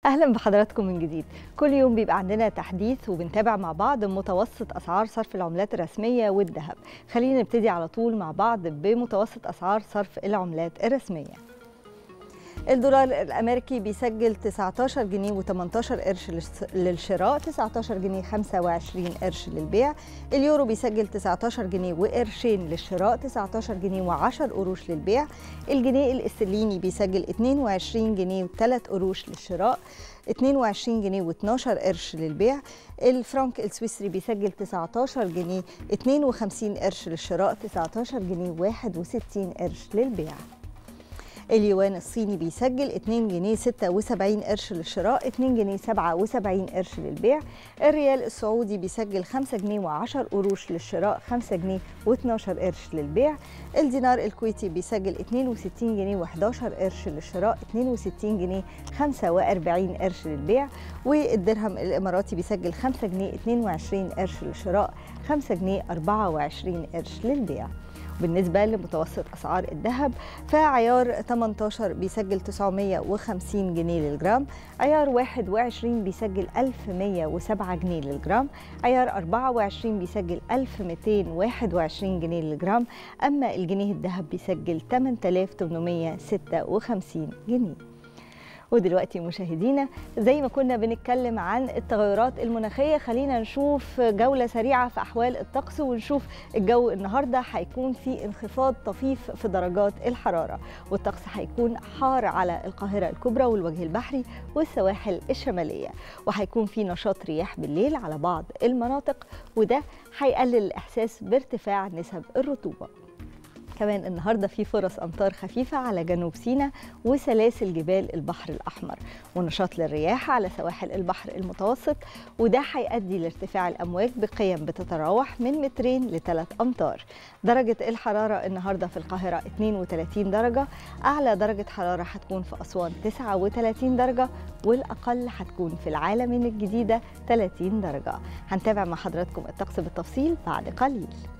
اهلا بحضراتكم من جديد كل يوم بيبقى عندنا تحديث وبنتابع مع بعض متوسط اسعار صرف العملات الرسميه والذهب خلينا نبتدي على طول مع بعض بمتوسط اسعار صرف العملات الرسميه الدولار الامريكي بيسجل 19 جنيه و18 قرش للشراء 19 جنيه 25 قرش للبيع اليورو بيسجل 19 جنيه وقرشين للشراء 19 جنيه و10 قروش للبيع الجنيه الاسترليني بيسجل 22 جنيه و3 قروش للشراء 22 جنيه و12 قرش للبيع الفرنك السويسري بيسجل 19 جنيه 52 قرش للشراء 19 جنيه 61 قرش للبيع اليوان الصيني بيسجل 2 جنيه 76 قرش للشراء 2 جنيه 77 قرش للبيع الريال السعودي بيسجل 5 جنيه و10 قروش للشراء 5 جنيه و12 قرش للبيع الدينار الكويتي بيسجل 62 جنيه و11 قرش للشراء 62 جنيه 45 قرش للبيع والدرهم الاماراتي بيسجل 5 جنيه 22 قرش للشراء 5 جنيه 24 قرش للبيع بالنسبة لمتوسط أسعار الذهب فعيار 18 بيسجل 950 جنيه للجرام عيار 21 بيسجل 1107 جنيه للجرام عيار 24 بيسجل 1221 جنيه للجرام أما الجنيه الذهب بيسجل 8856 جنيه ودلوقتي مشاهدينا زي ما كنا بنتكلم عن التغيرات المناخية خلينا نشوف جولة سريعة في أحوال الطقس ونشوف الجو النهاردة هيكون في انخفاض طفيف في درجات الحرارة والطقس هيكون حار على القاهرة الكبرى والوجه البحري والسواحل الشمالية وهيكون في نشاط رياح بالليل على بعض المناطق وده هيقلل الإحساس بارتفاع نسب الرطوبة كمان النهارده في فرص امطار خفيفه على جنوب سيناء وسلاسل جبال البحر الاحمر ونشاط للرياح على سواحل البحر المتوسط وده هيؤدي لارتفاع الامواج بقيم بتتراوح من مترين لثلاث امتار درجه الحراره النهارده في القاهره 32 درجه اعلى درجه حراره هتكون في اسوان 39 درجه والاقل هتكون في العالمين الجديده 30 درجه هنتابع مع حضراتكم الطقس بالتفصيل بعد قليل